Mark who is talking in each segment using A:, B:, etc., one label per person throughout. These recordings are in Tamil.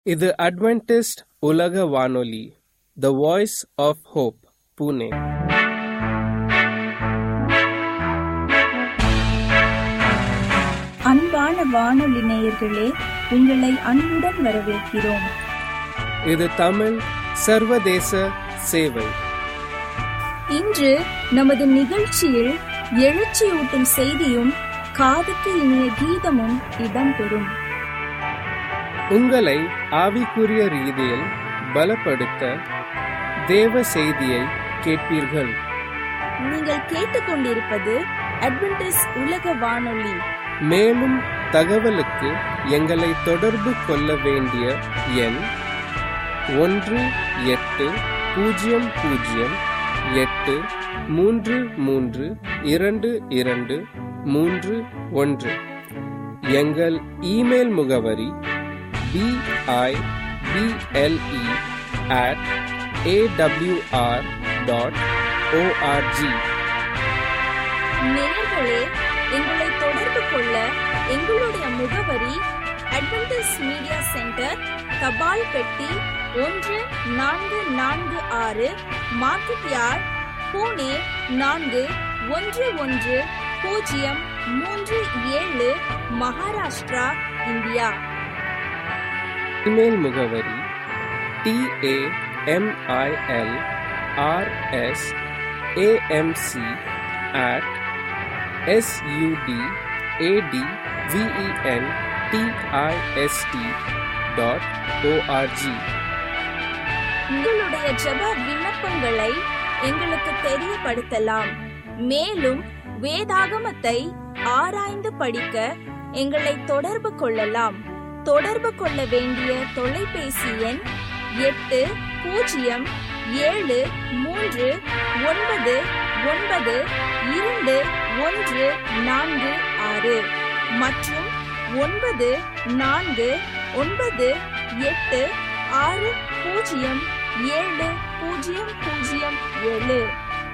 A: இது அட்வென்டிஸ்ட் உலக வானொலி the voice of hope Pune
B: அன்பான வானொலி நேயர்களே உங்களை அன்புடன் வரவேற்கிறோம்
A: இது தமிழ் சர்வதேச சேவை
B: இன்று நமது நிகழ்ச்சியில் எழுச்சியூட்டும் செய்தியும் காதுக்கு இனிய கீதமும் இடம்பெறும்
A: உங்களை ஆவிக்குரிய ரீதியில் பலப்படுத்த தேவ செய்தியை கேட்பீர்கள்
B: நீங்கள் கேட்டுக்கொண்டிருப்பது அட்வென்டிஸ் உலக வானொலி
A: மேலும் தகவலுக்கு எங்களை தொடர்பு கொள்ள வேண்டிய எண் ஒன்று எட்டு பூஜ்ஜியம் பூஜ்ஜியம் எட்டு மூன்று மூன்று இரண்டு இரண்டு மூன்று ஒன்று எங்கள் இமெயில் முகவரி B I B L E at A W R dot O R G
B: நேயர்களே எங்களை தொடர்பு கொள்ள எங்களுடைய முகவரி அட்வென்டிஸ் மீடியா சென்டர் தபால் பெட்டி ஒன்று நான்கு நான்கு ஆறு மார்க்கெட் யார்ட் பூனே நான்கு ஒன்று ஒன்று பூஜ்ஜியம் மூன்று ஏழு மகாராஷ்டிரா இந்தியா
A: இமெயில் முகவரி T A M I L R S A M C at S U D A D V E N T I S T dot O R G
B: உங்களுடைய ஜெப விண்ணப்பங்களை எங்களுக்கு தெரியப்படுத்தலாம் மேலும் வேதாகமத்தை ஆராய்ந்து படிக்க எங்களை தொடர்பு கொள்ளலாம் தொடர்பு கொள்ள வேண்டிய தொலைபேசி எண் எட்டு பூஜ்ஜியம் ஏழு மூன்று ஒன்பது ஒன்பது இரண்டு ஒன்று நான்கு ஆறு மற்றும் ஒன்பது நான்கு ஒன்பது எட்டு ஆறு பூஜ்ஜியம் ஏழு பூஜ்ஜியம் பூஜ்ஜியம் ஏழு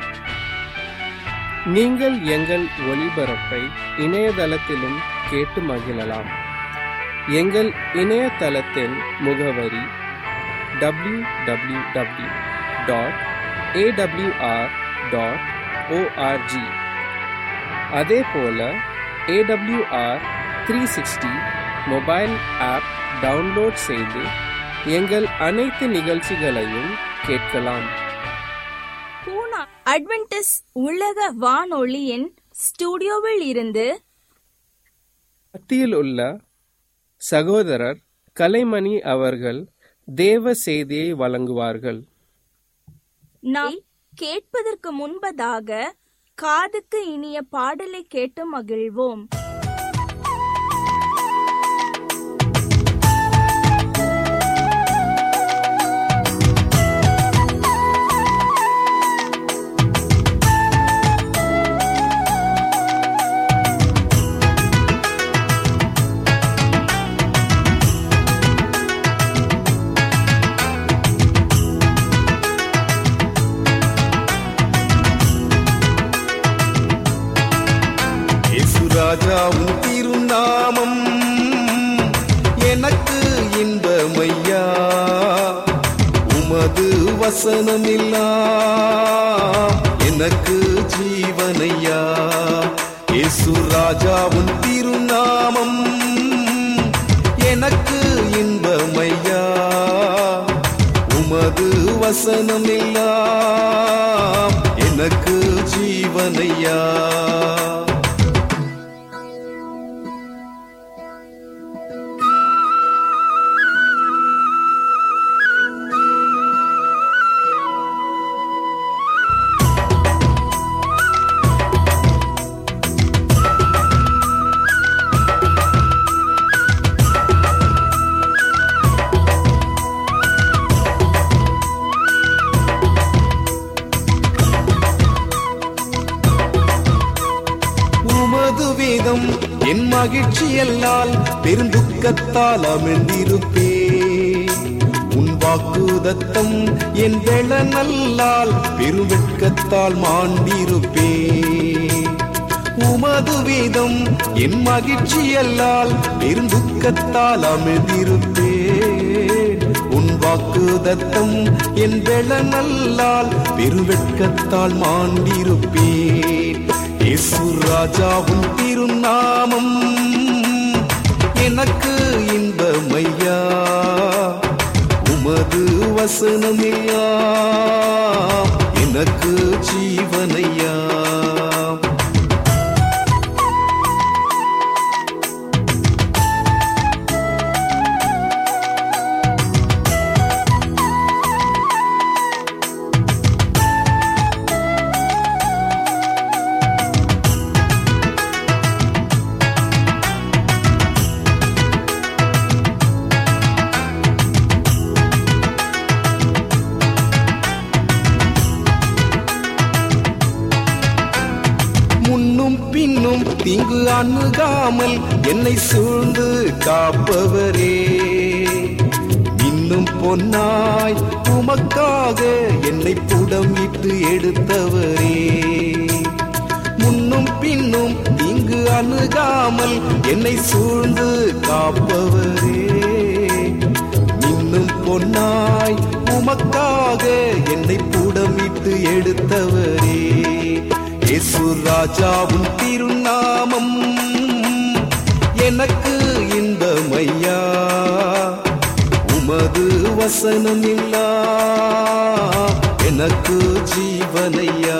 A: நீங்கள் எங்கள் ஒளிபரப்பை இணையதளத்திலும் கேட்டு மகிழலாம் எங்கள் இணையதளத்தின் முகவரி W W W dot A W R dot O R G அதே போல A W R three sixty mobile app download செய்து எங்கள் அனைத்து நிகழ்ச்சிகளையும் கேட்கலாம்
B: பூனா அட்வென்டிஸ் உலக வானொலியின் ஸ்டுடியோவில் இருந்து
A: மத்தியில் உள்ள சகோதரர் கலைமணி அவர்கள் தேவ செய்தியை வழங்குவார்கள்
B: நாம் கேட்பதற்கு முன்பதாக காதுக்கு இனிய பாடலை கேட்டு மகிழ்வோம்
C: ராஜாவும் திருநாமம் எனக்கு இன்பமையா உமது வசனமில்லாம் எனக்கு ஜீவனையா இயேசு ராஜாவும் திருநாமம் எனக்கு இன்பமையா உமது வசனமில்லாம் எனக்கு ஜீவனையா உமது வேதம் என் மகிழ்ச்சி எல்லால் பெருந்துக்கத்தால் அமிழ்ந்திருப்பே உன் வாக்குதத்தம் என் வெள நல்லால் பெருவெட்கத்தால் மாண்டிருப்பே உமது வேதம் என் மகிழ்ச்சி அல்லால் பெருந்துக்கத்தால் அமிழ்ந்திருப்பே வாக்குதத்தம் என் வெளநல்லால் பெருவெட்கத்தால் மாண்டிருப்பேன் இயேசு ராஜாவும் திருநாமம் எனக்கு இன்பமையா உமது வசனமையா எனக்கு ஜீவனையா முன்னும் பின்னும் தீங்கு அணுகாமல் என்னை சூழ்ந்து காப்பவரே இன்னும் பொன்னாய் உமக்காக என்னை புடமிட்டு எடுத்தவரே முன்னும் பின்னும் தீங்கு அணுகாமல் என்னை சூழ்ந்து காப்பவரே இன்னும் பொன்னாய் உமக்காக என்னை புடமிட்டு எடுத்தவரே இயேசு ராஜாவும் திருநாமம் எனக்கு இன்பமையா உமது வசனம் இல்லா எனக்கு ஜீவனையா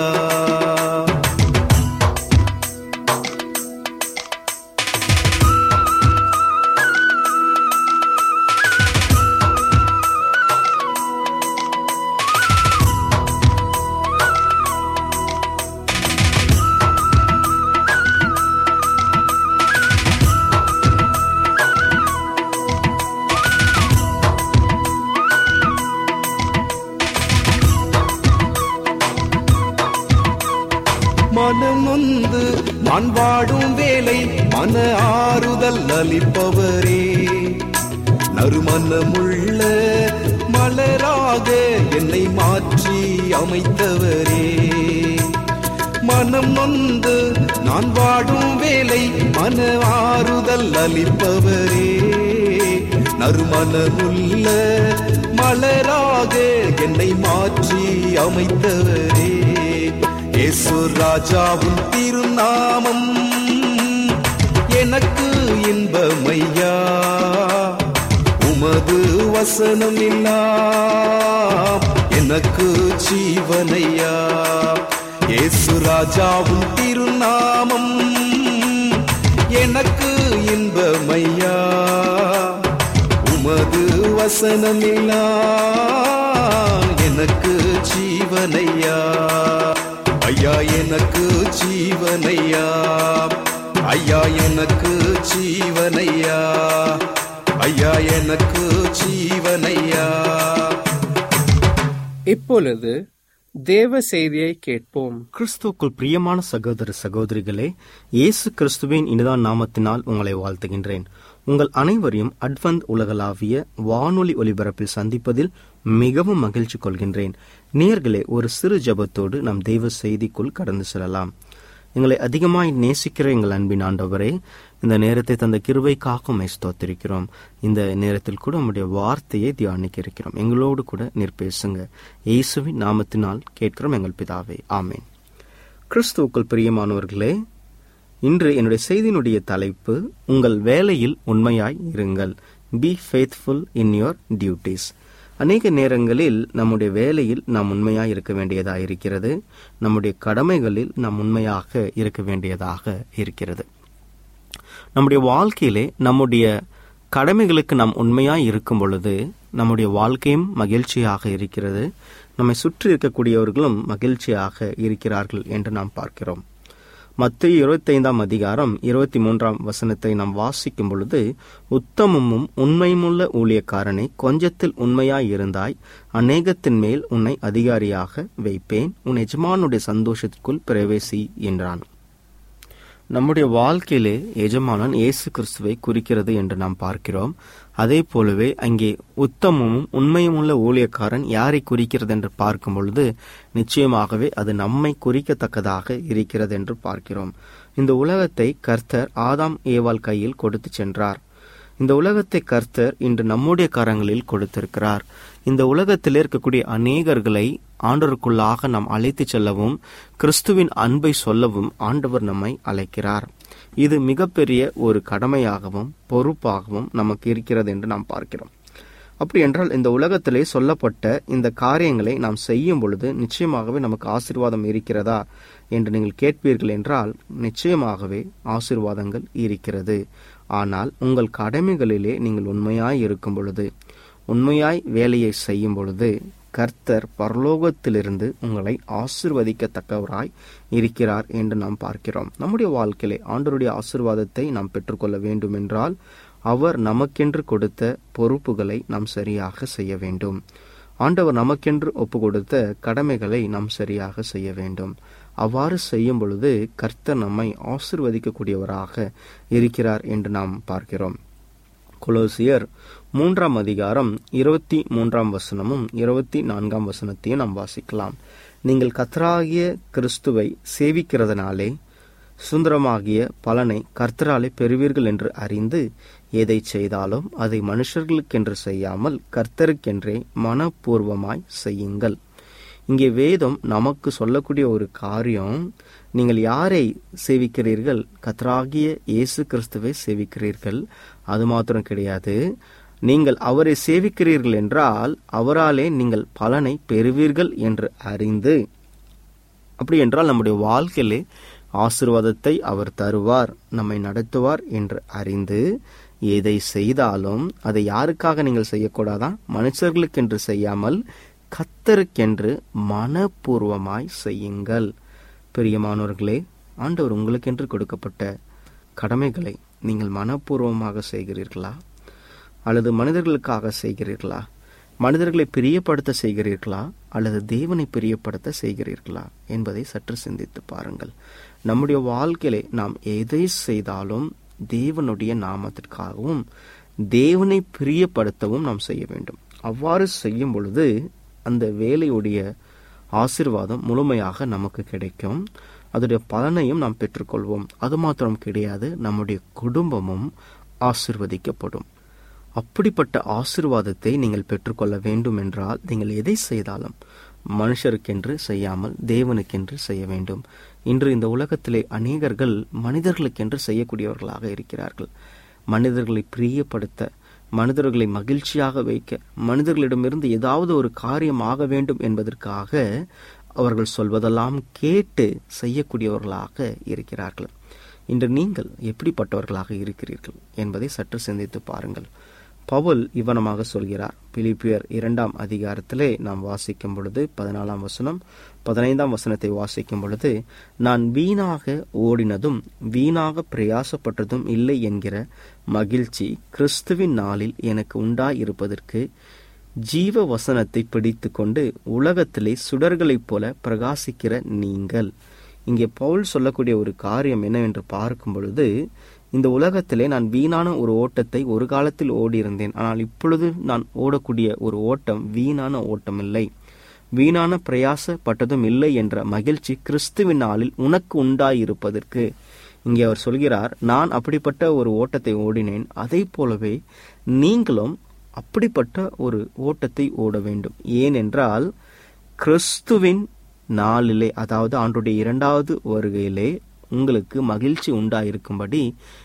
C: மனம் வந்து நான் வாடும் வேலை மன ஆறுதல் அளிப்பவரே நறுமணமுள்ள மலராக என்னை மாற்றி அமைத்தவரே மனம் நொந்து நான் வாடும் வேலை மன ஆறுதல் அளிப்பவரே நறுமணமுள்ள மலராக என்னை மாற்றி அமைத்தவரே இயேசு ராஜாவும் திருநாமம் எனக்கு இன்பமையா உமது வசனம் இல்லா எனக்கு ஜீவனையா இயேசு ராஜாவும் திருநாமம் எனக்கு இன்பமையா உமது வசனம் இல்லா எனக்கு ஜீவனையா ஐயா எனக்கு ஜீவனையா ஐயா எனக்கு ஜீவனையா ஐயா எனக்கு ஜீவனையா
A: இப்பொழுது தேவ செய்தியை கேட்போம்
D: கிறிஸ்துவுக்குள் பிரியமான சகோதர சகோதரிகளே இயேசு கிறிஸ்துவின் இனிதான் நாமத்தினால் உங்களை வாழ்த்துகின்றேன் உங்கள் அனைவரையும் அட்வந்த் உலகளாவிய வானொலி ஒலிபரப்பில் சந்திப்பதில் மிகவும் மகிழ்ச்சி கொள்கின்றேன் நேயர்களே ஒரு சிறு ஜெபத்தோடு நம் தெய்வ செய்திக்குள் கடந்து செல்லலாம் எங்களை அதிகமாய் நேசிக்கிற எங்கள் அன்பின் ஆண்டவரே இந்த நேரத்தை தந்த கிருபைக்காக உம்மை ஸ்தோத்திரிக்கிறோம் இந்த நேரத்தில் கூட உம்முடைய வார்த்தையை தியானிக்க இருக்கிறோம் எங்களோடு கூட நீர் பேசுங்க இயேசுவின் நாமத்தினால் கேட்கிறோம் எங்கள் பிதாவே ஆமேன் கிறிஸ்துவுக்குள் பிரியமானவர்களே இன்று என்னுடைய செய்தியினுடைய தலைப்பு உங்கள் வேலையில் உண்மையாய் இருங்கள் be faithful in your duties அநேக நேரங்களில் நம்முடைய வேலையில் நாம் உண்மையாக இருக்க வேண்டியதாக இருக்கிறது நம்முடைய கடமைகளில் நாம் உண்மையாக இருக்க வேண்டியதாக இருக்கிறது நம்முடைய வாழ்க்கையிலே நம்முடைய கடமைகளுக்கு நாம் உண்மையாய் இருக்கும் பொழுது நம்முடைய வாழ்க்கையும் மகிழ்ச்சியாக இருக்கிறது நம்மை சுற்றி இருக்கக்கூடியவர்களும் மகிழ்ச்சியாக இருக்கிறார்கள் என்று நாம் பார்க்கிறோம் மத்திய இருபத்தைந்தாம் அதிகாரம் இருபத்தி மூன்றாம் வசனத்தை நாம் வாசிக்கும் பொழுது உத்தமமும் உண்மையுமுள்ள ஊழியக்காரனை கொஞ்சத்தில் உண்மையாய் இருந்தாய் அநேகத்தின் மேல் உன்னை அதிகாரியாக வைப்பேன் உன் எஜமானுடைய சந்தோஷத்திற்குள் பிரவேசி என்றான் நம்முடைய வாழ்க்கையிலே எஜமானன் இயேசு கிறிஸ்துவை குறிக்கிறது என்று நாம் பார்க்கிறோம் அதே போலவே அங்கே உத்தமமும் உண்மையுமுள்ள ஊழியக்காரன் யாரை குறிக்கிறது என்று பார்க்கும் பொழுது நிச்சயமாகவே அது நம்மை குறிக்கத்தக்கதாக இருக்கிறது என்று பார்க்கிறோம் இந்த உலகத்தை கர்த்தர் ஆதாம் ஏவாள் கையில் கொடுத்து சென்றார் இந்த உலகத்தை கர்த்தர் இன்று நம்முடைய கரங்களில் கொடுத்திருக்கிறார் இந்த உலகத்தில் இருக்கக்கூடிய அநேகர்களை ஆண்டவருக்குள்ளாக நாம் அழைத்து செல்லவும் கிறிஸ்துவின் அன்பை சொல்லவும் ஆண்டவர் நம்மை அழைக்கிறார் இது மிகப்பெரிய ஒரு கடமையாகவும் பொறுப்பாகவும் நமக்கு இருக்கிறது என்று நாம் பார்க்கிறோம் அப்படி என்றால் இந்த உலகத்திலே சொல்லப்பட்ட இந்த காரியங்களை நாம் செய்யும் பொழுது நிச்சயமாகவே நமக்கு ஆசீர்வாதம் இருக்கிறதா என்று நீங்கள் கேட்பீர்கள் என்றால் நிச்சயமாகவே ஆசீர்வாதங்கள் இருக்கிறது ஆனால் உங்கள் கடமைகளிலே நீங்கள் உண்மையாய் இருக்கும் பொழுது உண்மையாய் வேலையை செய்யும் பொழுது கர்த்தர் பரலோகத்திலிருந்து உங்களை ஆசிர்வதிக்கத்தக்கவராய் இருக்கிறார் என்று நாம் பார்க்கிறோம் நம்முடைய வாழ்க்கையிலே ஆண்டவருடைய ஆசிர்வாதத்தை நாம் பெற்றுக்கொள்ள வேண்டும் என்றால் அவர் நமக்கென்று கொடுத்த பொறுப்புகளை நாம் சரியாக செய்ய வேண்டும் ஆண்டவர் நமக்கென்று ஒப்பு கொடுத்த கடமைகளை நாம் சரியாக செய்ய வேண்டும் அவ்வாறு செய்யும் பொழுது கர்த்தர் நம்மை ஆசிர்வதிக்கக்கூடியவராக இருக்கிறார் என்று நாம் பார்க்கிறோம் கொலோசியர் மூன்றாம் அதிகாரம் இருபத்தி மூன்றாம் வசனமும் இருபத்தி நான்காம் வசனத்தையும் நாம் வாசிக்கலாம் நீங்கள் கத்தராகிய கிறிஸ்துவை சேவிக்கிறதுனாலே சுந்தரமாகிய பலனை கர்த்தராலே பெறுவீர்கள் என்று அறிந்து எதை செய்தாலும் அதை மனுஷர்களுக்கென்று செய்யாமல் கர்த்தருக்கென்றே மனப்பூர்வமாய் செய்யுங்கள் இங்கே வேதம் நமக்கு சொல்லக்கூடிய ஒரு காரியம் நீங்கள் யாரை சேவிக்கிறீர்கள் கத்தராகிய இயேசு கிறிஸ்துவை சேவிக்கிறீர்கள் அது மாத்திரம் கிடையாது நீங்கள் அவரை சேவிக்கிறீர்கள் என்றால் அவராலே நீங்கள் பலனை பெறுவீர்கள் என்று அறிந்து அப்படி என்றால் நம்முடைய வாழ்க்கையிலே ஆசிர்வாதத்தை அவர் தருவார் நம்மை நடத்துவார் என்று அறிந்து எதை செய்தாலும் அதை யாருக்காக நீங்கள் செய்யக்கூடாதான் மனுஷர்களுக்கென்று செய்யாமல் கத்தருக்கென்று மனப்பூர்வமாய் செய்யுங்கள் பிரியமானவர்களே ஆண்டவர் உங்களுக்கென்று கொடுக்கப்பட்ட கடமைகளை நீங்கள் மனப்பூர்வமாக செய்கிறீர்களா அல்லது மனிதர்களுக்காக செய்கிறீர்களா மனிதர்களை பிரியப்படுத்த செய்கிறீர்களா அல்லது தேவனை பிரியப்படுத்த செய்கிறீர்களா என்பதை சற்று சிந்தித்து பாருங்கள் நம்முடைய வாழ்க்கையிலே நாம் எதை செய்தாலும் தேவனுடைய நாமத்திற்காகவும் தேவனை பிரியப்படுத்தவும் நாம் செய்ய வேண்டும் அவ்வாறு செய்யும் பொழுது அந்த வேலையுடைய ஆசிர்வாதம் முழுமையாக நமக்கு கிடைக்கும் அதோடைய பலனையும் நாம் பெற்றுக்கொள்வோம் அது மாத்திரம் கிடையாது நம்முடைய குடும்பமும் ஆசிர்வதிக்கப்படும் அப்படிப்பட்ட ஆசிர்வாதத்தை நீங்கள் பெற்றுக்கொள்ள வேண்டும் என்றால் நீங்கள் எதை செய்தாலும் மனுஷருக்கென்று செய்யாமல் தேவனுக்கென்று செய்ய வேண்டும் இன்று இந்த உலகத்திலே அநேகர்கள் மனிதர்களுக்கென்று செய்யக்கூடியவர்களாக இருக்கிறார்கள் மனிதர்களை பிரியப்படுத்த மனிதர்களை மகிழ்ச்சியாக வைக்க மனிதர்களிடமிருந்து ஏதாவது ஒரு காரியம் ஆக வேண்டும் என்பதற்காக அவர்கள் சொல்வதெல்லாம் கேட்டு செய்யக்கூடியவர்களாக இருக்கிறார்கள் இன்று நீங்கள் எப்படிப்பட்டவர்களாக இருக்கிறீர்கள் என்பதை சற்று சிந்தித்து பாருங்கள் பவுல் இவனமாக சொல்கிறார் பிலிப்பியர் இரண்டாம் அதிகாரத்திலே நாம் வாசிக்கும் பொழுது பதினாலாம் வசனம் பதினைந்தாம் வசனத்தை வாசிக்கும் பொழுது நான் வீணாக ஓடினதும் வீணாக பிரயாசப்பட்டதும் இல்லை என்கிற மகிழ்ச்சி கிறிஸ்துவின் நாளில் எனக்கு உண்டாயிருப்பதற்கு ஜீவ வசனத்தை பிடித்து கொண்டு உலகத்திலே சுடர்களைப் போல பிரகாசிக்கிற நீங்கள் இங்கே பவுல் சொல்லக்கூடிய ஒரு காரியம் என்னவென்று பார்க்கும் பொழுது இந்த உலகத்திலே நான் வீணான ஒரு ஓட்டத்தை ஒரு காலத்தில் ஓடியிருந்தேன் ஆனால் இப்பொழுது நான் ஓடக்கூடிய ஒரு ஓட்டம் வீணான ஓட்டம் இல்லை வீணான பிரயாசப்பட்டதும் இல்லை என்ற மகிழ்ச்சி கிறிஸ்துவின் நாளில் உனக்கு உண்டாயிருப்பதற்கு இங்கே அவர் சொல்கிறார் நான் அப்படிப்பட்ட ஒரு ஓட்டத்தை ஓடினேன் அதை போலவே நீங்களும் அப்படிப்பட்ட ஒரு ஓட்டத்தை ஓட வேண்டும் ஏனென்றால் கிறிஸ்துவின் நாளிலே அதாவது ஆண்டுடைய இரண்டாவது வருகையிலே உங்களுக்கு மகிழ்ச்சி உண்டாயிருக்கும்படி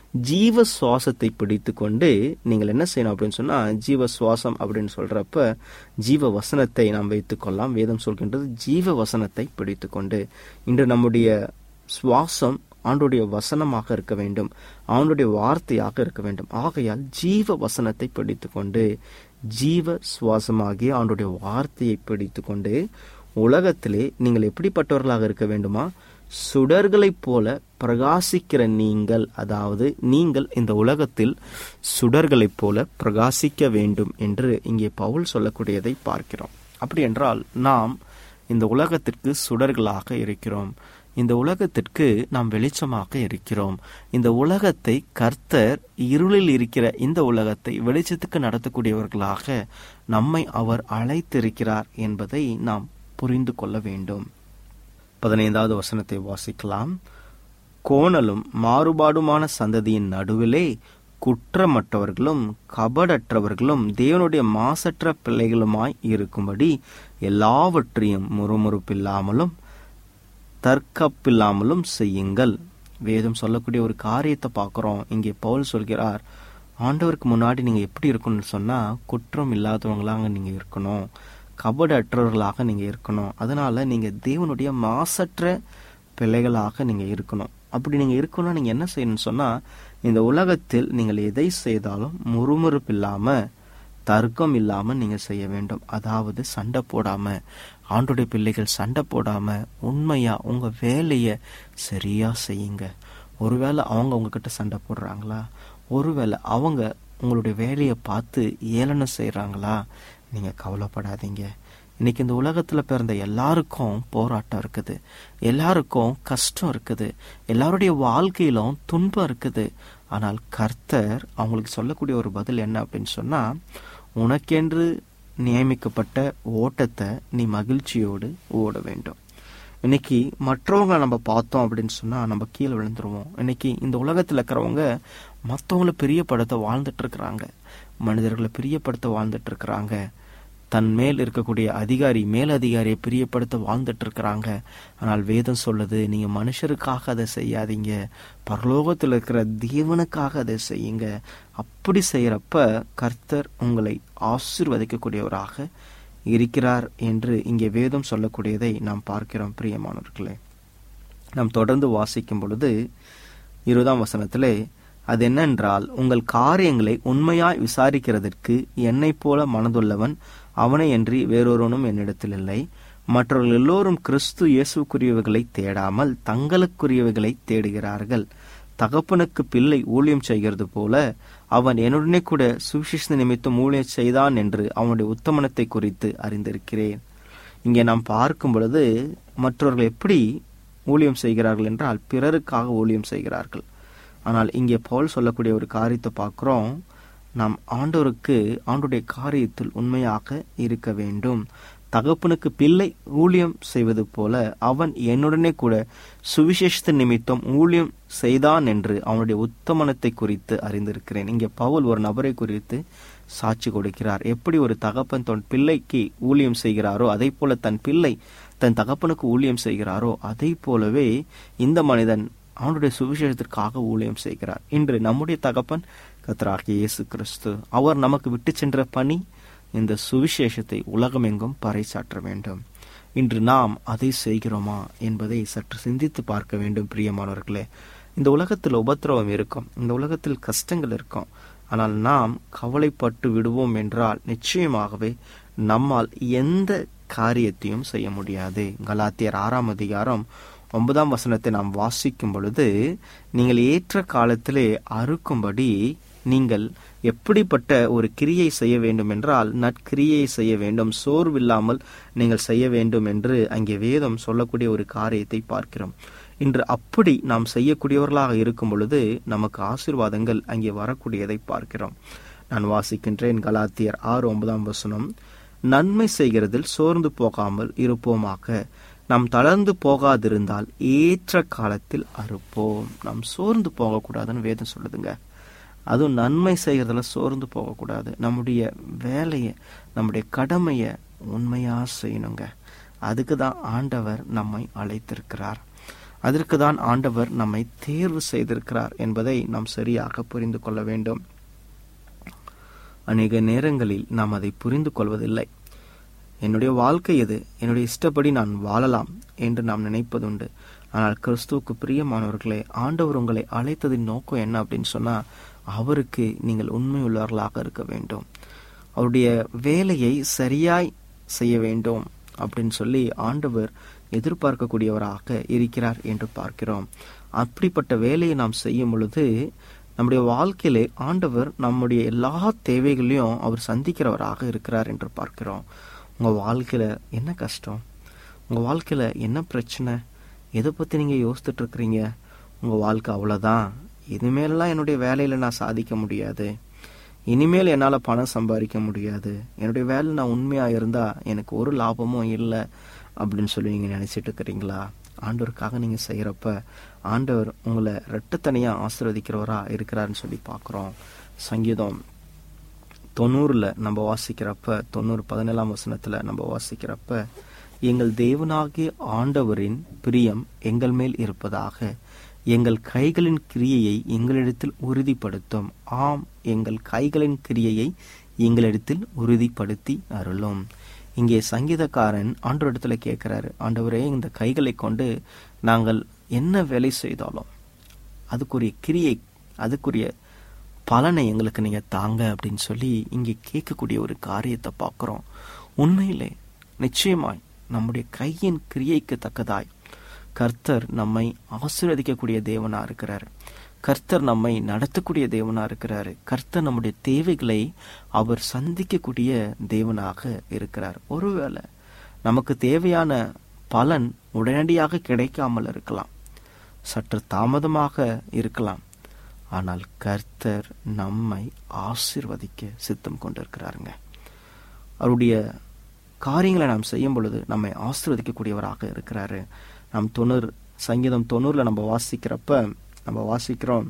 D: ஜீவ சுவாசத்தை பிடித்து கொண்டு நீங்கள் என்ன செய்யணும் அப்படின்னு சொன்னா ஜீவ சுவாசம் அப்படின்னு சொல்றப்ப ஜீவ வசனத்தை நாம் வைத்துக்கொள்ளலாம் வேதம் சொல்கின்றது ஜீவ வசனத்தை பிடித்து கொண்டு இன்று நம்முடைய சுவாசம் ஆண்டுடைய வசனமாக இருக்க வேண்டும் ஆண்டுடைய வார்த்தையாக இருக்க வேண்டும் ஆகையால் ஜீவ வசனத்தை பிடித்து கொண்டு ஜீவ சுவாசமாகிய ஆண்டுடைய வார்த்தையை பிடித்து கொண்டு உலகத்திலே நீங்கள் எப்படிப்பட்டவர்களாக இருக்க வேண்டுமா சுடர்களைப் போல பிரகாசிக்கிற நீங்கள் அதாவது நீங்கள் இந்த உலகத்தில் சுடர்களைப் போல பிரகாசிக்க வேண்டும் என்று இங்கே பவுல் சொல்லக்கூடியதை பார்க்கிறோம் அப்படி என்றால் நாம் இந்த உலகத்திற்கு சுடர்களாக இருக்கிறோம் இந்த உலகத்திற்கு நாம் வெளிச்சமாக இருக்கிறோம் இந்த உலகத்தை கர்த்தர் இருளில் இருக்கிற இந்த உலகத்தை வெளிச்சத்துக்கு நடத்தக்கூடியவர்களாக நம்மை அவர் அழைத்திருக்கிறார் என்பதை நாம் புரிந்து கொள்ள வேண்டும் பதினைந்தாவது வசனத்தை வாசிக்கலாம் கோணலும் மாறுபாடுமான சந்ததியின் நடுவிலே குற்றமற்றவர்களும் கபடற்றவர்களும் தேவனுடைய மாசற்ற பிள்ளைகளுமாய் இருக்கும்படி எல்லாவற்றையும் முறுமுறுப்பில்லாமலும் தற்கப்பில்லாமலும் செய்யுங்கள் வேதம் சொல்லக்கூடிய ஒரு காரியத்தை பார்க்குறோம் இங்கே பவுல் சொல்கிறார் ஆண்டவருக்கு முன்னாடி நீங்கள் எப்படி இருக்கணும்னு சொன்னால் குற்றம் இல்லாதவங்களாக நீங்கள் இருக்கணும் கபட அற்றவர்களாக நீங்கள் இருக்கணும் அதனால நீங்கள் தேவனுடைய மாசற்ற பிள்ளைகளாக நீங்கள் இருக்கணும் அப்படி நீங்கள் இருக்கணும்னா நீங்கள் என்ன செய்யணும்னு சொன்னால் இந்த உலகத்தில் நீங்கள் எதை செய்தாலும் முறுமுறுப்பு இல்லாமல் தர்க்கம் இல்லாமல் நீங்கள் செய்ய வேண்டும் அதாவது சண்டை போடாமல் ஆண்டுடைய பிள்ளைகள் சண்டை போடாமல் உண்மையாக உங்கள் வேலையை சரியாக செய்யுங்க ஒருவேளை அவங்க உங்ககிட்ட சண்டை போடுறாங்களா ஒருவேளை அவங்க உங்களுடைய வேலையை பார்த்து ஏளனம் செய்கிறாங்களா நீங்கள் கவலைப்படாதீங்க இன்னைக்கு இந்த உலகத்தில் பிறந்த எல்லாருக்கும் போராட்டம் இருக்குது எல்லாருக்கும் கஷ்டம் இருக்குது எல்லாருடைய வாழ்க்கையிலும் துன்பம் இருக்குது ஆனால் கர்த்தர் அவங்களுக்கு சொல்லக்கூடிய ஒரு பதில் என்ன அப்படின்னு சொன்னால் உனக்கென்று நியமிக்கப்பட்ட ஓட்டத்தை நீ மகிழ்ச்சியோடு ஓட வேண்டும் இன்னைக்கு மற்றவங்க நம்ம பார்த்தோம் அப்படின்னு சொன்னால் நம்ம கீழே விழுந்துருவோம் இன்னைக்கு இந்த உலகத்தில் இருக்கிறவங்க மற்றவங்களை பிரியப்படுத்த வாழ்ந்துட்டு இருக்கிறாங்க மனிதர்களை பிரியப்படுத்த வாழ்ந்துட்டு இருக்கிறாங்க தன் மேல் இருக்கக்கூடிய அதிகாரி மேல் அதிகாரியை பிரியப்படுத்த வாழ்ந்துட்டு இருக்கிறாங்க ஆனால் வேதம் சொல்லுது நீங்க மனுஷருக்காக அதை செய்யாதீங்க பரலோகத்தில் இருக்கிற தேவனுக்காக அதை செய்யுங்க அப்படி செய்யறப்ப கர்த்தர் உங்களை ஆசிர்வதிக்கக்கூடியவராக இருக்கிறார் என்று இங்கே வேதம் சொல்லக்கூடியதை நாம் பார்க்கிறோம் பிரியமானவர்களே நாம் தொடர்ந்து வாசிக்கும் பொழுது இருபதாம் வசனத்திலே அது என்னென்றால் உங்கள் காரியங்களை உண்மையாய் விசாரிக்கிறதற்கு என்னைப் போல மனதுள்ளவன் அவனை அன்றி வேறொருவனும் என்னிடத்தில் இல்லை மற்றவர்கள் எல்லோரும் கிறிஸ்து இயேசுக்குரியவைகளை தேடாமல் தங்களுக்குரியவைகளை தேடுகிறார்கள் தகப்பனுக்கு பிள்ளை ஊழியம் செய்கிறது போல அவன் என்னுடனே கூட சுவிசேஷ நிமித்தம் ஊழியம் செய்தான் என்று அவனுடைய உத்தமனத்தை குறித்து அறிந்திருக்கிறேன் இங்கே நாம் பார்க்கும் பொழுது மற்றவர்கள் எப்படி ஊழியம் செய்கிறார்கள் என்றால் பிறருக்காக ஊழியம் செய்கிறார்கள் ஆனால் இங்கே பவுல் சொல்லக்கூடிய ஒரு காரியத்தை பார்க்குறோம் நாம் ஆண்டவருக்கு ஆண்டுடைய காரியத்தில் உண்மையாக இருக்க வேண்டும் தகப்பனுக்கு பிள்ளை ஊழியம் செய்வது போல அவன் என்னுடனே கூட சுவிசேஷத்த நிமித்தம் ஊழியம் செய்தான் என்று அவனுடைய உத்தமனத்தை குறித்து அறிந்திருக்கிறேன் இங்கே பவுல் ஒரு நபரை குறித்து சாட்சி கொடுக்கிறார் எப்படி ஒரு தகப்பன் தன் பிள்ளைக்கு ஊழியம் செய்கிறாரோ அதே போல தன் பிள்ளை தன் தகப்பனுக்கு ஊழியம் செய்கிறாரோ அதே போலவே இந்த மனிதன் அவனுடைய சுவிசேஷத்திற்காக ஊழியம் செய்கிறார் இன்று நம்முடைய தகப்பன் கத்தராகிய இயேசு கிறிஸ்து அவர் நமக்கு விட்டு சென்ற பணி இந்த சுவிசேஷத்தை உலகமெங்கும் பறைசாற்ற வேண்டும் இன்று நாம் அதை செய்கிறோமா என்பதை சற்று சிந்தித்து பார்க்க வேண்டும் பிரியமானவர்களே இந்த உலகத்தில் உபத்திரவம் இருக்கும் இந்த உலகத்தில் கஷ்டங்கள் இருக்கும் ஆனால் நாம் கவலைப்பட்டு விடுவோம் என்றால் நிச்சயமாகவே நம்மால் எந்த காரியத்தையும் செய்ய முடியாது கலாத்தியர் ஆறாம் அதிகாரம் ஒன்பதாம் வசனத்தை நாம் வாசிக்கும் பொழுது நீங்கள் ஏற்ற காலத்திலே அறுக்கும்படி நீங்கள் எப்படிப்பட்ட ஒரு கிரியை செய்ய வேண்டும் என்றால் நற்கிரியை செய்ய வேண்டும் சோர்வில்லாமல் நீங்கள் செய்ய வேண்டும் என்று அங்கே வேதம் சொல்லக்கூடிய ஒரு காரியத்தை பார்க்கிறோம் இன்று அப்படி நாம் செய்யக்கூடியவர்களாக இருக்கும் பொழுது நமக்கு ஆசிர்வாதங்கள் அங்கே வரக்கூடியதை பார்க்கிறோம் நான் வாசிக்கின்றேன் கலாத்தியர் ஆறு ஒன்பதாம் வசனம் நன்மை செய்கிறதில் சோர்ந்து போகாமல் இருப்போமாக நாம் தளர்ந்து போகாதிருந்தால் ஏற்ற காலத்தில் அறுப்போம் நாம் சோர்ந்து போகக்கூடாதுன்னு வேதம் சொல்லுதுங்க அதுவும் நன்மை செய்கிறதுல சோர்ந்து போகக்கூடாது நம்முடைய வேலையை நம்முடைய கடமையை உண்மையா செய்யணுங்க அதுக்கு தான் ஆண்டவர் நம்மை அழைத்திருக்கிறார் அதற்கு தான் ஆண்டவர் நம்மை தேர்வு செய்திருக்கிறார் என்பதை நாம் சரியாக புரிந்து கொள்ள வேண்டும் அநேக நேரங்களில் நாம் அதை புரிந்து கொள்வதில்லை என்னுடைய வாழ்க்கை எது என்னுடைய இஷ்டப்படி நான் வாழலாம் என்று நாம் நினைப்பதுண்டு ஆனால் கிறிஸ்துவுக்கு பிரியமானவர்களே ஆண்டவர் உங்களை அழைத்ததின் நோக்கம் என்ன அப்படின்னு சொன்னா அவருக்கு நீங்கள் உண்மை உள்ளவர்களாக இருக்க வேண்டும் அவருடைய வேலையை சரியாய் செய்ய வேண்டும் அப்படின்னு சொல்லி ஆண்டவர் எதிர்பார்க்கக்கூடியவராக இருக்கிறார் என்று பார்க்கிறோம் அப்படிப்பட்ட வேலையை நாம் செய்யும் பொழுது நம்முடைய வாழ்க்கையிலே ஆண்டவர் நம்முடைய எல்லா தேவைகளையும் அவர் சந்திக்கிறவராக இருக்கிறார் என்று பார்க்கிறோம் உங்க வாழ்க்கையில என்ன கஷ்டம் உங்க வாழ்க்கையில என்ன பிரச்சனை எதை பத்தி நீங்க யோசிச்சுட்டு இருக்கிறீங்க உங்க வாழ்க்கை அவ்வளவுதான் இனிமேலாம் என்னுடைய வேலையில நான் சாதிக்க முடியாது இனிமேல் என்னால் பணம் சம்பாதிக்க முடியாது என்னுடைய வேலை நான் உண்மையாக இருந்தால் எனக்கு ஒரு லாபமும் இல்லை அப்படின்னு சொல்லி நீங்கள் நினச்சிட்டு இருக்கிறீங்களா ஆண்டவருக்காக நீங்க செய்யறப்ப ஆண்டவர் உங்களை ரெட்டத்தனையா ஆசீர்வதிக்கிறவரா இருக்கிறாருன்னு சொல்லி பார்க்கிறோம் சங்கீதம் தொண்ணூறுல நம்ம வாசிக்கிறப்ப தொண்ணூறு பதினேழாம் வசனத்துல நம்ம வாசிக்கிறப்ப எங்கள் தேவனாகிய ஆண்டவரின் பிரியம் எங்கள் மேல் இருப்பதாக எங்கள் கைகளின் கிரியையை எங்களிடத்தில் உறுதிப்படுத்தும் ஆம் எங்கள் கைகளின் கிரியையை எங்களிடத்தில் உறுதிப்படுத்தி அருளும் இங்கே சங்கீதக்காரன் ஆண்டவரிடத்துல கேட்கிறாரு ஆண்டவரே இந்த கைகளை கொண்டு நாங்கள் என்ன வேலை செய்தாலும் அதுக்குரிய கிரியை அதுக்குரிய பலனை எங்களுக்கு நீங்க தாங்க அப்படின்னு சொல்லி இங்கே கேட்கக்கூடிய ஒரு காரியத்தை பார்க்கிறோம் உண்மையிலே நிச்சயமாய் நம்முடைய கையின் கிரியைக்கு தக்கதாய் கர்த்தர் நம்மை ஆசீர்வதிக்கக்கூடிய தேவனா இருக்கிறார் கர்த்தர் நம்மை நடத்தக்கூடிய தேவனா இருக்கிறாரு கர்த்தர் நம்முடைய தேவைகளை அவர் சந்திக்கக்கூடிய தேவனாக இருக்கிறார் ஒருவேளை நமக்கு தேவையான பலன் உடனடியாக கிடைக்காமல் இருக்கலாம் சற்று தாமதமாக இருக்கலாம் ஆனால் கர்த்தர் நம்மை ஆசீர்வதிக்க சித்தம் கொண்டிருக்கிறாருங்க அவருடைய காரியங்களை நாம் செய்யும் பொழுது நம்மை ஆசீர்வதிக்கக்கூடியவராக இருக்கிறாரு நாம் தொண்ணூறு சங்கீதம் தொண்ணூறுல நம்ம வாசிக்கிறப்ப நம்ம வாசிக்கிறோம்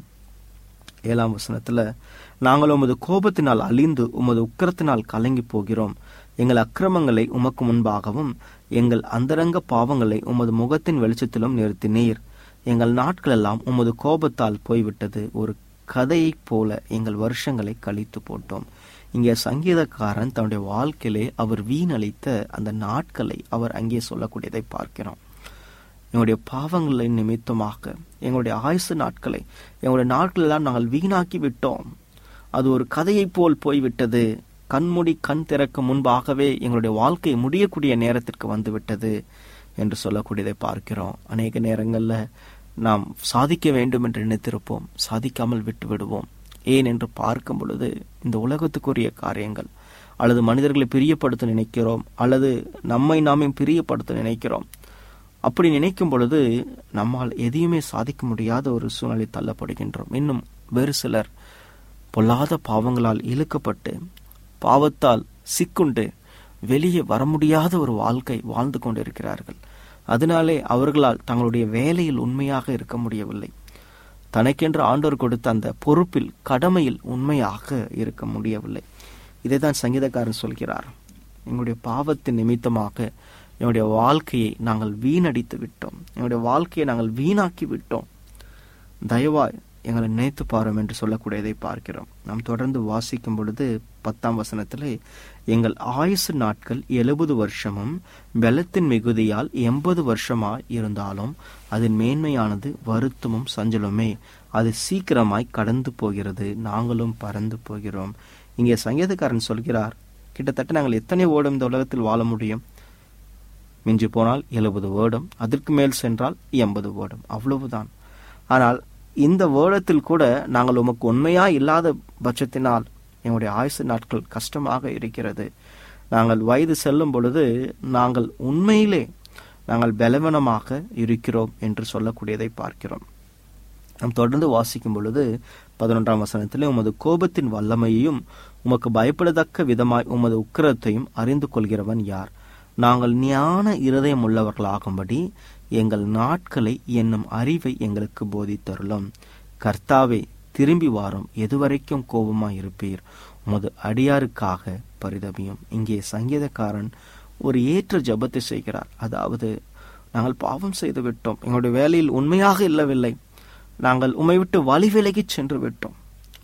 D: ஏழாம் வசனத்துல நாங்கள் உமது கோபத்தினால் அழிந்து உமது உக்கிரத்தினால் கலங்கி போகிறோம் எங்கள் அக்கிரமங்களை உமக்கு முன்பாகவும் எங்கள் அந்தரங்க பாவங்களை உமது முகத்தின் வெளிச்சத்திலும் நிறுத்தினீர் எங்கள் நாட்களெல்லாம் உமது கோபத்தால் போய்விட்டது ஒரு கதையைப் போல எங்கள் வருஷங்களை கழித்து போட்டோம் இங்கே சங்கீதக்காரன் தன்னுடைய வாழ்க்கையிலே அவர் வீணளித்த அந்த நாட்களை அவர் அங்கே சொல்லக்கூடியதை பார்க்கிறோம் எங்களுடைய பாவங்களின் நிமித்தமாக எங்களுடைய ஆயுசு நாட்களை எங்களுடைய நாட்கள் எல்லாம் நாங்கள் வீணாக்கி விட்டோம் அது ஒரு கதையைப் போல் போய்விட்டது கண்மூடி கண் திறக்க முன்பாகவே எங்களுடைய வாழ்க்கை முடியக்கூடிய நேரத்திற்கு வந்துவிட்டது என்று சொல்லக்கூடியதை பார்க்கிறோம் அநேக நேரங்கள்ல நாம் சாதிக்க வேண்டும் என்று நினைத்திருப்போம் சாதிக்காமல் விட்டு விடுவோம் ஏன் என்று பார்க்கும் பொழுது இந்த உலகத்துக்குரிய காரியங்கள் அல்லது மனிதர்களை பிரியப்படுத்த நினைக்கிறோம் அல்லது நம்மை நாமே பிரியப்படுத்த நினைக்கிறோம் அப்படி நினைக்கும் பொழுது நம்மால் எதையுமே சாதிக்க முடியாத ஒரு சூழ்நிலை தள்ளப்படுகின்றோம் இன்னும் வேறு சிலர் பொல்லாத பாவங்களால் இழுக்கப்பட்டு பாவத்தால் சிக்குண்டு வெளியே வர முடியாத ஒரு வாழ்க்கை வாழ்ந்து கொண்டிருக்கிறார்கள் அதனாலே அவர்களால் தங்களுடைய வேலையில் உண்மையாக இருக்க முடியவில்லை தனக்கென்று ஆண்டோர் கொடுத்த அந்த பொறுப்பில் கடமையில் உண்மையாக இருக்க முடியவில்லை இதைதான் சங்கீதக்காரன் சொல்கிறார் எங்களுடைய பாவத்தின் நிமித்தமாக என்னுடைய வாழ்க்கையை நாங்கள் வீணடித்து விட்டோம் என்னுடைய வாழ்க்கையை நாங்கள் வீணாக்கி விட்டோம் தயவாய் எங்களை நினைத்து பாரும் என்று சொல்லக்கூடியதை பார்க்கிறோம் நாம் தொடர்ந்து வாசிக்கும் பொழுது பத்தாம் வசனத்திலே எங்கள் ஆயுசு நாட்கள் எழுபது வருஷமும் பலத்தின் மிகுதியால் எண்பது வருஷமாய் இருந்தாலும் அதன் மேன்மையானது வருத்தமும் சஞ்சலமே அது சீக்கிரமாய் கடந்து போகிறது நாங்களும் பறந்து போகிறோம் இங்கே சங்கீதக்காரன் சொல்கிறார் கிட்டத்தட்ட நாங்கள் எத்தனை ஓடும் இந்த உலகத்தில் வாழ முடியும் மிஞ்சி போனால் எழுபது வேர்டம் அதற்கு மேல் சென்றால் எண்பது வேர்டம் அவ்வளவுதான் ஆனால் இந்த வேர்டத்தில் கூட நாங்கள் உமக்கு உண்மையா இல்லாத பட்சத்தினால் எங்களுடைய ஆயுசு நாட்கள் கஷ்டமாக இருக்கிறது நாங்கள் வயது செல்லும் பொழுது நாங்கள் உண்மையிலே நாங்கள் பலவீனமாக இருக்கிறோம் என்று சொல்லக்கூடியதை பார்க்கிறோம் நாம் தொடர்ந்து வாசிக்கும் பொழுது பதினொன்றாம் வசனத்திலே உமது கோபத்தின் வல்லமையையும் உமக்கு பயப்படத்தக்க விதமாய் உமது உக்கிரத்தையும் அறிந்து கொள்கிறவன் யார் நாங்கள் ஞான இருதயம் உள்ளவர்களாகும்படி எங்கள் நாட்களை என்னும் அறிவை எங்களுக்கு போதித்தருளும் கர்த்தாவே திரும்பி வாரும் எதுவரைக்கும் கோபமாய் இருப்பீர் உமது அடியாருக்காக பரிதபியும் இங்கே சங்கீதக்காரன் ஒரு ஏற்ற ஜபத்தை செய்கிறார் அதாவது நாங்கள் பாவம் செய்து விட்டோம் எங்களுடைய வேலையில் உண்மையாக இல்லவில்லை நாங்கள் உமை விட்டு வழி விலகி சென்று விட்டோம்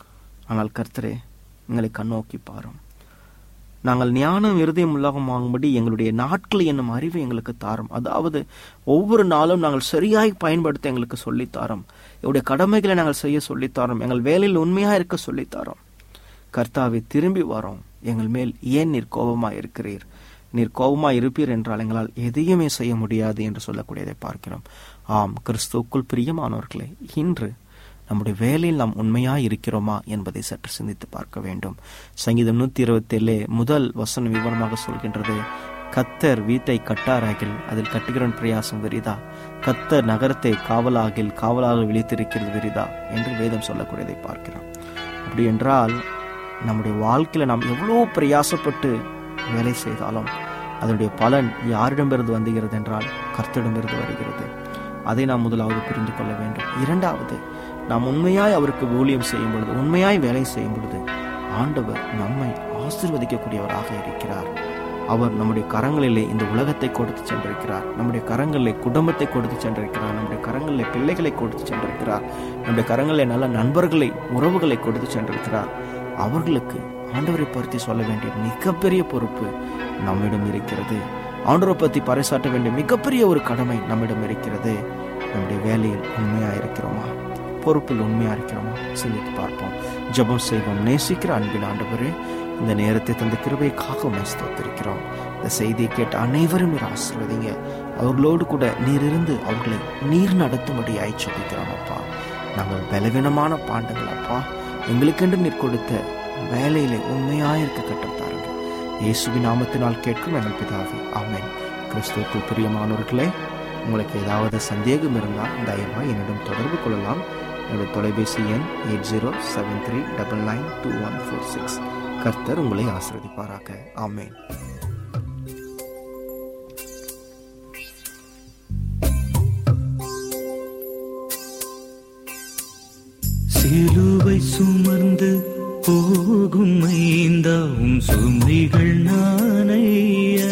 D: ஆனால் கர்த்தரே எங்களை கண்ணோக்கி பாரும் நாங்கள் ஞானம் இருதயம் உள்ளகமாகும்படி எங்களுடைய நாட்கள் என்னும் அறிவை எங்களுக்கு தாரும் அதாவது ஒவ்வொரு நாளும் நாங்கள் சரியாய் பயன்படுத்த எங்களுக்கு சொல்லித்தாரோம் எங்களுடைய கடமைகளை நாங்கள் செய்ய சொல்லித்தாரோம் எங்கள் வேலையில் உண்மையா இருக்க சொல்லித்தாரோம் கர்த்தாவை திரும்பி வரோம் எங்கள் மேல் ஏன் நீர் கோபமா இருக்கிறீர் நீர் கோபமா இருப்பீர் என்றால் எங்களால் எதையுமே செய்ய முடியாது என்று சொல்லக்கூடியதை பார்க்கிறோம் ஆம் கிறிஸ்துவுக்குள் பிரியமானவர்களே இன்று நம்முடைய வேலையில் நாம் உண்மையாய் இருக்கிறோமா என்பதை சற்று சிந்தித்து பார்க்க வேண்டும் சங்கீதம் நூத்தி இருபத்தி ஏழு முதல் வசனம் விவரமாக சொல்கின்றது கத்தர் வீட்டை கட்டாராகில் அதில் கட்டுகிறவன் பிரயாசம் வெறிதா கத்தர் நகரத்தை காவலாகில் காவலாக விழித்திருக்கிறது வெறிதா என்று வேதம் சொல்லக்கூடியதை பார்க்கிறோம் அப்படி என்றால் நம்முடைய வாழ்க்கையில நாம் எவ்வளோ பிரயாசப்பட்டு வேலை செய்தாலும் அதனுடைய பலன் யாரிடமிருந்து வந்துகிறது என்றால் கர்த்தரிடமிருந்து வருகிறது அதை நாம் முதலாவது புரிந்து கொள்ள வேண்டும் இரண்டாவது நாம் உண்மையாய் அவருக்கு ஊழியம் செய்யும் பொழுது உண்மையாய் வேலை செய்யும் பொழுது ஆண்டவர் நம்மை ஆசிர்வதிக்கக்கூடியவராக இருக்கிறார் அவர் நம்முடைய கரங்களிலே இந்த உலகத்தை கொடுத்து சென்றிருக்கிறார் நம்முடைய கரங்களிலே குடும்பத்தை கொடுத்து சென்றிருக்கிறார் நம்முடைய கரங்களிலே பிள்ளைகளை கொடுத்து சென்றிருக்கிறார் நம்முடைய கரங்களிலே நல்ல நண்பர்களை உறவுகளை கொடுத்து சென்றிருக்கிறார் அவர்களுக்கு ஆண்டவரை பற்றி சொல்ல வேண்டிய மிகப்பெரிய பொறுப்பு நம்மிடம் இருக்கிறது ஆண்டவரை பற்றி பறைசாட்ட வேண்டிய மிகப்பெரிய ஒரு கடமை நம்மிடம் இருக்கிறது நம்முடைய வேலையில் உண்மையா இருக்கிறோமா பொறுப்பில் உண்மையா இருக்கிறோமா சிந்தித்து பார்ப்போம் ஜெபம் செய்வோம் நேசிக்கிற அன்பின் ஆண்டவரே இந்த நேரத்தை தந்த கிருபைக்காக உண்மை ஸ்தோத்திருக்கிறோம் இந்த செய்தியை கேட்ட அனைவரும் நீர் ஆசீர்வதிங்க அவர்களோடு கூட நீர் இருந்து அவர்களை நீர் நடத்தும்படி ஆய்ச்சபிக்கிறோம் அப்பா நாங்கள் பலவீனமான பாண்டங்கள் அப்பா எங்களுக்கென்று நீர் கொடுத்த வேலையிலே உண்மையாயிருக்க கட்டம் தாருங்க இயேசுவின் நாமத்தினால் கேட்கும் எங்கள் பிதாவே ஆமென் கிறிஸ்துவுக்குள் பிரியமானவர்களே உங்களுக்கு ஏதாவது சந்தேகம் இருந்தால் தயவாக என்னிடம் தொடர்பு கொள்ளலாம் என்னுடைய தொலைபேசி எண் eight zero seven three double nine two one four six கர்த்தர் உங்களை ஆசிர்வதிப்பாராக ஆமென்
E: சிலுவை சுமர்ந்து போகும் ஐந்தாவும் சுமைகள் நானையா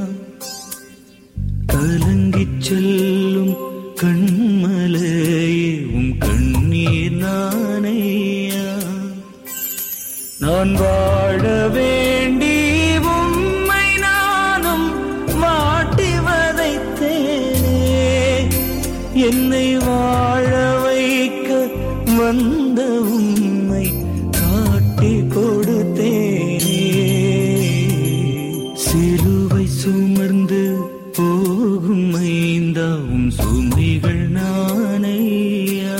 E: கலங்கிச் செல்லும் கண்மலையே உம் கண்ணீர் நானையா நான் வாழ வேண்டி உம்மை நானும் மாட்டி வதைத்தேனே என்னை வாழ வைக்க வந்த உம்மை காட்டி கொடுத்தேனே சிலுவை சுமர்ந்து போகும் ஐந்தாவும் சுமைகள் நானையா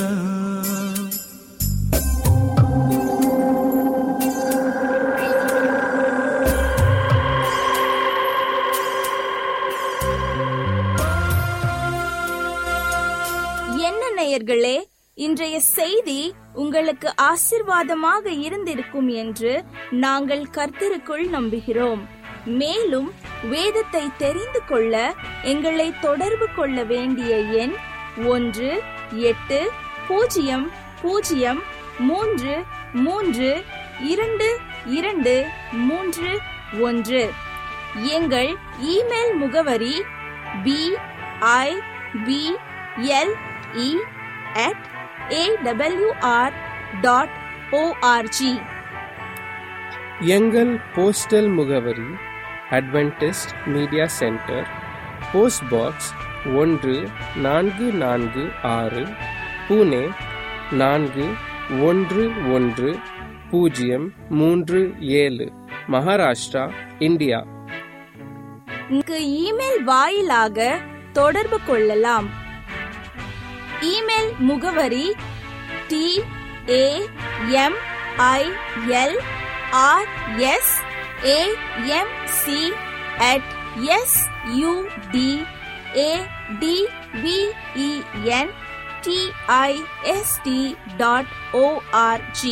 B: என்ன நேயர்களே இன்றைய செய்தி உங்களுக்கு ஆசிர்வாதமாக இருந்திருக்கும் என்று நாங்கள் கர்த்தருக்குள் நம்புகிறோம் மேலும் வேதத்தை தெரிந்து கொள்ள எங்களை தொடர்பு கொள்ள வேண்டிய எண் ஒன்று எட்டு பூஜ்ஜியம் பூஜ்ஜியம் மூன்று மூன்று இரண்டு இரண்டு மூன்று ஒன்று எங்கள் இமெயில் முகவரி B I B L E at A W R dot O R G
A: எங்கள் போஸ்டல் முகவரி Adventist media centre post box ஒன்று நான்கு நான்கு ஆறு புனே நான்கு ஒன்று ஒன்று பூஜ்ஜியம் மூன்று ஏழு மகாராஷ்டிரா இந்தியா
B: இங்கு இமெயில் வாயிலாக தொடர்பு கொள்ளலாம் இமெயில் முகவரி T A M I L R S A M C at S U D A D V E N T I S T dot O R G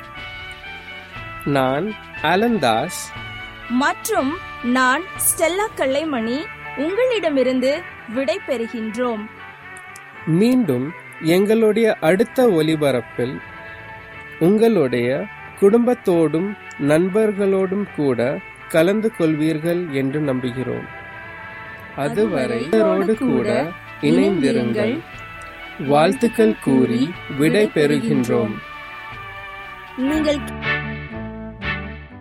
A: நான் அலந்தாஸ்
B: மற்றும் நான் ஸ்டெல்லா கல்லைமணி உங்களிடமிருந்து விடை பெறுகின்றோம்
A: மீண்டும் எங்களுடைய அடுத்த ஒலிபரப்பில் உங்களுடைய குடும்பத்தோடும் நண்பர்களோடும் கூட கலந்து கொள்வீர்கள் என்று நம்புகிறோம் அதுவரை இவரோடு கூட இணைந்திருங்கள் வாழ்த்துக்கள் கூறி விடை பெறுகின்றோம்
B: நீங்கள்